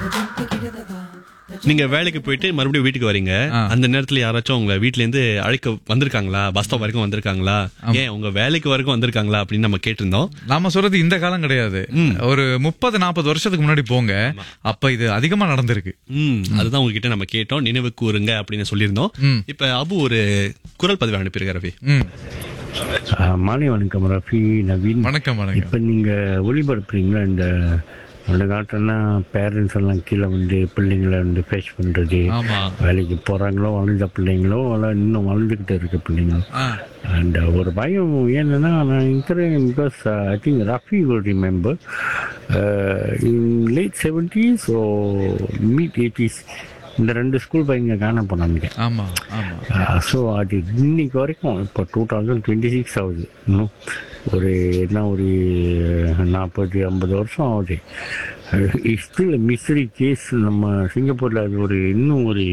நீங்க வேலைக்கு போயிட்டு மறுபடியும் வீட்டுக்கு வரீங்க அந்த நேரத்துல யாராச்சும் உங்க வீட்ல இருந்து அழைக்க வந்திருக்காங்களா பஸ் ஸ்டாப் வரைக்கும் வந்திருக்காங்களா ஏன் உங்க வேலைக்கு வரைக்கும் வந்திருக்காங்களா அப்படின்னு நம்ம கேட்டிருந்தோம் நாம சொல்றது இந்த காலம் கிடையாது ஒரு முப்பது நாற்பது வருஷத்துக்கு முன்னாடி போங்க அப்ப இது அதிகமா நடந்திருக்கு ம் அதுதான் உங்ககிட்ட நம்ம கேட்டோம் நினைவு கூறுங்க அப்படின்னு சொல்லியிருந்தோம் இப்ப அபு ஒரு குரல் பதிவு அனுப்பியிருக்காரு ரவி ம் ஆ, மாலை வணக்கம் ரஃபி நவீன் வணக்கம் வணக்கம் இப்போ நீங்கள் ஒளிபரப்புறீங்களா இந்த அந்த காலத்துலலாம் பேரண்ட்ஸ் எல்லாம் கீழே வந்து பிள்ளைங்களை வந்து ஃபேஸ் பண்ணுறது ஆமா வேலைக்கு போகிறாங்களோ வளர்ந்த பிள்ளைங்களோ அல்ல இன்னும் வளர்ந்துக்கிட்டு இருக்க பிள்ளைங்களோ ஆ, அண்ட் ஒரு பயம் ஏன்னா நான் இருக்கிறேன் because I think Rafi will remember in late seventies or mid eighties இந்த ரெண்டு ஸ்கூல் பையங்க காண போனாங்க ஆமா ஆமா ஸோ அது இன்னைக்கு வரைக்கும் இப்போ டூ தௌசண்ட் டுவெண்ட்டி சிக்ஸ் ஆகுது இன்னும் ஒரு என்ன ஒரு நாற்பது ஐம்பது வருஷம் ஆகுது ஸ்டில் மிஸ்ரி கேஸ் நம்ம சிங்கப்பூரில் அது ஒரு இன்னும் ஒரு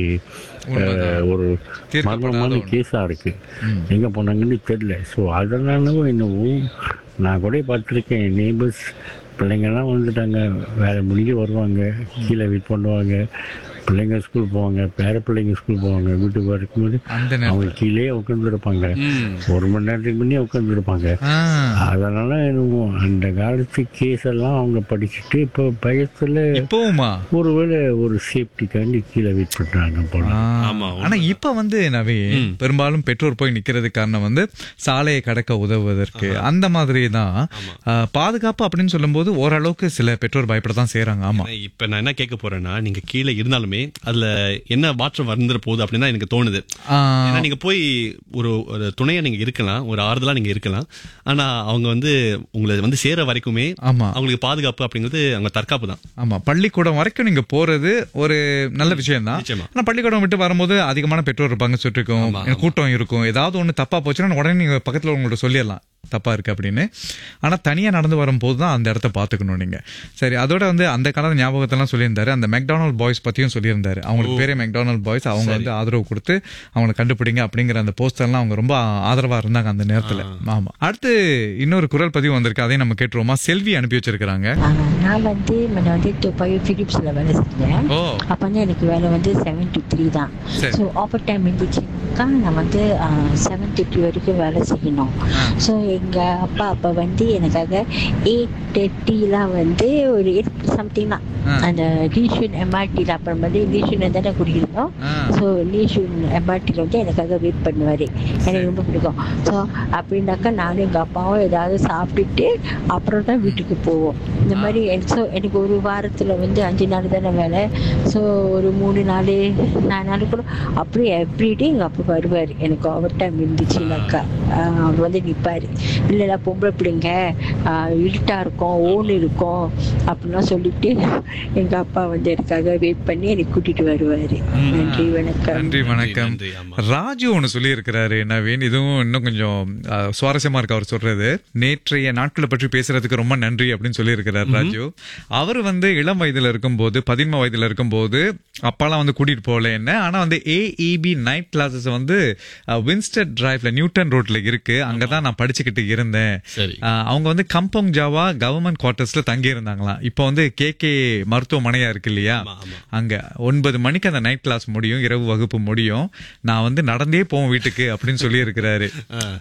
அஹ், ஒரு தீர்க்கப்படாத மர்மமான ஒண்ணு. கேஸாக இருக்கு எங்கே போனாங்கன்னு தெரியல ஸோ அதனாலவோ என்னவோ நான் கூட பார்த்துருக்கேன் நேபர்ஸ் பிள்ளைங்கெல்லாம் வந்துட்டாங்க வேலை முடிஞ்சு வருவாங்க கீழே வெயிட் பண்ணுவாங்க பிள்ளைங்க ஸ்கூல் போவாங்க பேர பிள்ளைங்க ஸ்கூல் போவாங்க வீட்டுக்கு வரும்போது அந்த நேரம் அவங்க கீழே உட்காந்துருப்பாங்க ஒரு மணி நேரத்துக்கு முன்னே உட்காந்துருப்பாங்க ஆ, அதனால என்னமோ அந்த காலத்து கேஸ் எல்லாம் அவங்க படிச்சுட்டு இப்போ பயத்தில் இப்பவுமா ஒருவேளை ஒரு சேஃப்டிக்காண்டி கீழே வெயிட் பண்ணுறாங்க போல ஆ, ஆமா. ஆனா இப்ப வந்து நவீன் பெரும்பாலும் பெற்றோர் போய் நிக்கிறது காரணம் வந்து சாலையை கடக்க உதவுவதற்கு அந்த மாதிரி தான் ஆ, பாதுகாப்பு அப்படின்னு சொல்லும்போது ஓரளவுக்கு சில பெற்றோர் பயப்பட தான் செய்யறாங்க ஆமா ஆனா, இப்ப நான் என்ன கேட்க போறேன்னா நீங்க கீழே இருந்தாலுமே அதுல என்ன மாற்றம் வந்துட போகுது அப்படின்னு தான் எனக்கு தோணுது ஆ, ஏன்னா நீங்க போய் ஒரு ஒரு துணையா நீங்க இருக்கலாம் ஒரு ஆறுதலா நீங்க இருக்கலாம் ஆனா அவங்க வந்து உங்களை வந்து சேர வரைக்குமே ஆமா அவங்களுக்கு பாதுகாப்பு அப்படிங்கிறது அவங்க தற்காப்பு தான் ஆமா பள்ளிக்கூடம் வரைக்கும் நீங்க போறது ஒரு நல்ல விஷயம் தான் நிச்சயமா. ஆனா பள்ளிக்கூடம் விட்டு வரும்போது அதிகமான பெற்றோர் இருப்பாங்க சுற்றிருக்கும் கூட்டம் இருக்கும் ஏதாவது ஒண்ணு தப்பா போச்சுன்னா உடனே நீங்க பக்கத்துல உங்கள்ட்ட சொல்லிடலாம் தப்பா இருக்கு அப்படின்னு ஆனா தனியா நடந்து வரும்போது தான் அந்த இடத்த பாத்துக்கணும் நீங்க சரி அதோட வந்து அந்த கால ஞாபகத்தெல்லாம் சொல்லியிருந்தாரு அந்த மெக்டானல் பாய்ஸ் பத்தியும் சொல்லியிருந்தாரு அவங்களுக்கு பேரே மெக்டானல் பாய்ஸ் அவங்க வந்து ஆதரவு கொடுத்து அவங்களை கண்டுபிடிங்க அப்படிங்கிற அந்த போஸ்டர்லாம் அவங்க ரொம்ப ஆதரவா இருந்தாங்க அந்த நேரத்துல ஆமா அடுத்து இன்னொரு குரல் பதிவு வந்திருக்கு அதையும் நம்ம கேட்டுருவோமா செல்வி அனுப்பி வச்சிருக்காங்க ஆ, நான் வந்து முன்ன வந்து துப்பாயி ஃபிலிப்ஸில் வேலை செஞ்சேன் ஓ அப்போ வந்து எனக்கு வேலை வந்து செவன் டு த்ரீ தான் சரி. ஸோ ஆஃபர் டைம் இருந்துச்சுக்கா நான் வந்து செவன் தேர்ட்டி வரைக்கும் வேலை செய்யணும் ஸோ எங்கள் அப்பா அப்போ வந்து எனக்காக எயிட் தேர்ட்டிலாம் வந்து ஒரு எயிட் சம்திங் தான் ஆ. அந்த லீஷூன் எம்ஆர்டியில் அப்புறம் வந்து லீஷூன் தானே குடியிருந்தோம் ஆ. ஸோ லீஷூன் எம்ஆர்டியில் வந்து எனக்காக வெயிட் பண்ணுவார் எனக்கு ரொம்ப பிடிக்கும் ஸோ அப்படின்னாக்கா நானும் எங்கள் அப்பாவும் ஏதாவது சாப்பிட்டுட்டு அப்புறம் தான் வீட்டுக்கு போவோம் இந்த மாதிரி ஸோ எனக்கு ஒரு வாரத்தில் வந்து அஞ்சு நாள் தானே வேலை ஸோ ஒரு மூணு நாள் நாலு நாள் கூட அப்படியே எவ்ரிடே எங்கள் அப்பா வருவார் எனக்கு ஓவர் டைம் இருந்துச்சுனாக்கா ஆஹ் அவர் வந்து நிற்பார் இல்லைல்ல பொம்பளை பிள்ளைங்க ஆஹ் இருட்டாக இருக்கும் ஓன் இருக்கும் அப்படிலாம் சொல்லிட்டு எங்கள் அப்பா வந்து எனக்காக வெயிட் பண்ணி எனக்கு கூட்டிகிட்டு வருவார் நன்றி வணக்கம் நன்றி வணக்கம் நன்றி, ஆமா. ராஜு ஒண்ணு சொல்லியிருக்கிறாரு நவீன் இதுவும் இன்னும் கொஞ்சம் அஹ், சுவாரஸ்யமா இருக்கு அவர் சொல்றது நேற்றைய நாட்களை பற்றி பேசுறதுக்கு ரொம்ப நன்றி அப்படின்னு சொல்லியிருக்கிறார் ராஜு அவர் வந்து இளம் வயதுல இருக்கும்போது பதின்ம வயதுல இருக்கும்போது அப்பாலாம் வந்து கூட்டிட்டு போகல என்ன ஆனா வந்து ஏஇபி நைட் கிளாஸஸ் வந்து வின்ஸ்டட் டிரைவ்ல நியூட்டன் ரோட்ல இருக்கு அங்கதான் நான் படிச்சுக்கிட்டு இருந்தேன் சரி ஆஹ் அவங்க வந்து கம்பங் ஜாவா கவர்மெண்ட் குவார்டர்ஸ்ல தங்கி இருந்தாங்களாம் இப்போ வந்து கே கே மருத்துவமனையா இருக்கு இல்லையா ஆமா, ஆமா. அங்க ஒன்பது மணிக்கு அந்த நைட் கிளாஸ் முடியும் இரவு வகுப்பு முடியும் நான் வந்து நடந்தே போவோம் வீட்டுக்கு அப்படின்னு சொல்லி இருக்கிறாரு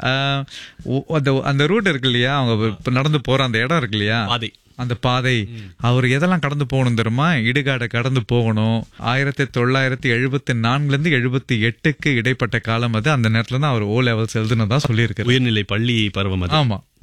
அந்த அந்த ரூட் இருக்கு இல்லையா அவங்க இப்ப நடந்து போற அந்த இடம் இருக்கு இல்லையா பாதை அந்த பாதை அவர் எதெல்லாம் கடந்து போகணும் தெரியுமா இடுகாடை கடந்து போகணும் ஆயிரத்தி தொள்ளாயிரத்தி எழுபத்தி நான்குல இருந்து எழுபத்தி எட்டுக்கு இடைப்பட்ட காலம் அது அந்த நேரத்துல தான் அவர் ஓ லெவல்ஸ் எழுதுனதா சொல்லியிருக்காரு உயர்நிலை பள்ளி பருவம் அது ஆமா